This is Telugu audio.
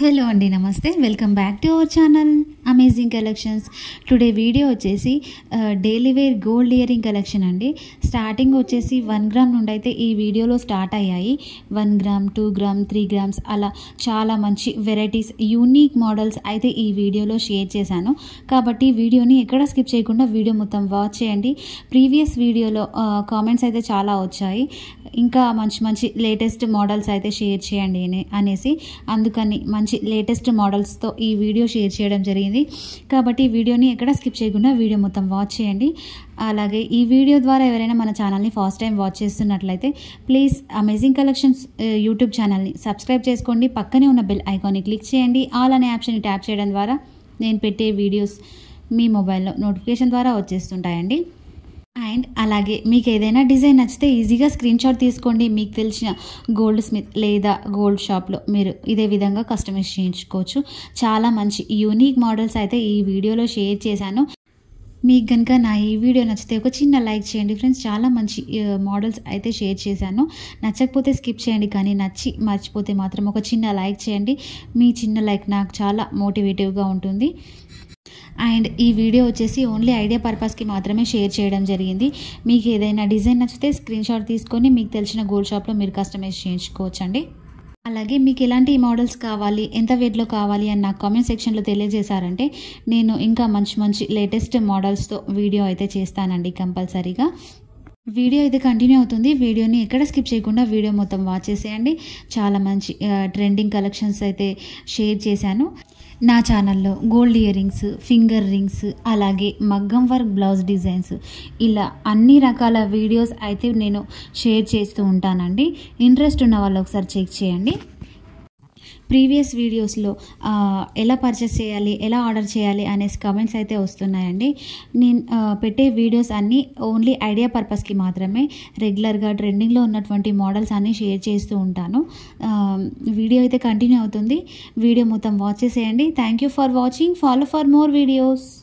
హలో అండి నమస్తే welcome back to our channel amazing collections today video వచ్చేసి daily wear gold earring collection అండి స్టార్టింగ్ వచ్చేసి వన్ గ్రామ్ నుండి అయితే ఈ వీడియోలో స్టార్ట్ అయ్యాయి one gram two gram three grams అలా చాలా మంచి వెరైటీస్ యూనిక్ మోడల్స్ అయితే ఈ వీడియోలో షేర్ చేశాను కాబట్టి వీడియోని ఎక్కడ స్కిప్ చేయకుండా వీడియో మొత్తం వాచ్ చేయండి ప్రీవియస్ వీడియోలో కామెంట్స్ అయితే చాలా వచ్చాయి ఇంకా మంచి మంచి లేటెస్ట్ మోడల్స్ అయితే షేర్ చేయండి అనే- అనేసి అందుకని మంచి లేటెస్ట్ మోడల్స్తో ఈ వీడియో షేర్ చేయడం జరిగింది కాబట్టి ఈ వీడియోని ఎక్కడ స్కిప్ చేయకుండా వీడియో మొత్తం వాచ్ చేయండి అలాగే ఈ వీడియో ద్వారా ఎవరైనా మన ఛానల్ని ఫస్ట్ టైం వాచ్ చేస్తున్నట్లయితే ప్లీజ్ అమేజింగ్ కలెక్షన్స్ యూట్యూబ్ ఛానల్ని సబ్స్క్రైబ్ చేసుకోండి పక్కనే ఉన్న బెల్ ఐకాన్ని క్లిక్ చేయండి ఆల్ అనే ఆప్షన్ని ట్యాప్ చేయడం ద్వారా నేను పెట్టే వీడియోస్ మీ మొబైల్లో నోటిఫికేషన్ ద్వారా వచ్చేస్తుంటాయండి అండ్ అలాగే మీకు ఏదైనా డిజైన్ నచ్చితే ఈజీగా స్క్రీన్ షాట్ తీసుకోండి మీకు తెలిసిన గోల్డ్ స్మిత్ లేదా గోల్డ్ షాప్లో మీరు ఇదే విధంగా కస్టమైజ్ చేయించుకోవచ్చు చాలా మంచి యూనిక్ మోడల్స్ అయితే ఈ వీడియోలో షేర్ చేశాను మీకు కనుక నా ఈ వీడియో నచ్చితే ఒక చిన్న లైక్ చేయండి ఫ్రెండ్స్ చాలా మంచి మోడల్స్ అయితే షేర్ చేశాను నచ్చకపోతే స్కిప్ చేయండి కానీ నచ్చి మర్చిపోతే మాత్రం ఒక చిన్న లైక్ చేయండి మీ చిన్న లైక్ నాకు చాలా మోటివేటివ్గా ఉంటుంది అండ్ ఈ వీడియో వచ్చేసి ఓన్లీ ఐడియా పర్పస్కి మాత్రమే షేర్ చేయడం జరిగింది మీకు ఏదైనా డిజైన్ నచ్చితే స్క్రీన్ షాట్ తీసుకొని మీకు తెలిసిన గోల్డ్ షాప్లో మీరు కస్టమైజ్ చేయించుకోవచ్చండి అలాగే మీకు ఎలాంటి మోడల్స్ కావాలి ఎంత వెయిట్లో కావాలి అని నాకు కామెంట్ సెక్షన్లో తెలియజేశారంటే నేను ఇంకా మంచి మంచి లేటెస్ట్ మోడల్స్తో వీడియో అయితే చేస్తానండి కంపల్సరీగా వీడియో అయితే కంటిన్యూ అవుతుంది వీడియోని ఎక్కడ స్కిప్ చేయకుండా వీడియో మొత్తం వాచ్ చేసేయండి చాలా మంచి ట్రెండింగ్ కలెక్షన్స్ అయితే షేర్ చేశాను నా ఛానల్లో gold ear rings finger rings అలాగే మగ్గం వర్క్ బ్లౌజ్ డిజైన్స్ ఇలా అన్ని రకాల వీడియోస్ అయితే నేను షేర్ చేస్తూ ఉంటానండి ఇంట్రెస్ట్ ఉన్న వాళ్ళు ఒకసారి చెక్ చేయండి ప్రీవియస్ వీడియోస్లో ఆ, ఎలా పర్చేస్ చేయాలి ఎలా ఆర్డర్ చేయాలి అనేసి కమెంట్స్ అయితే వస్తున్నాయండి నేను ఆ, పెట్టే వీడియోస్ అన్నీ ఓన్లీ ఐడియా పర్పస్కి మాత్రమే రెగ్యులర్గా ట్రెండింగ్లో ఉన్నటువంటి మోడల్స్ అన్నీ షేర్ చేస్తూ ఉంటాను ఆ, వీడియో అయితే కంటిన్యూ అవుతుంది వీడియో మొత్తం వాచ్ చేసేయండి thank you for watching follow for more videos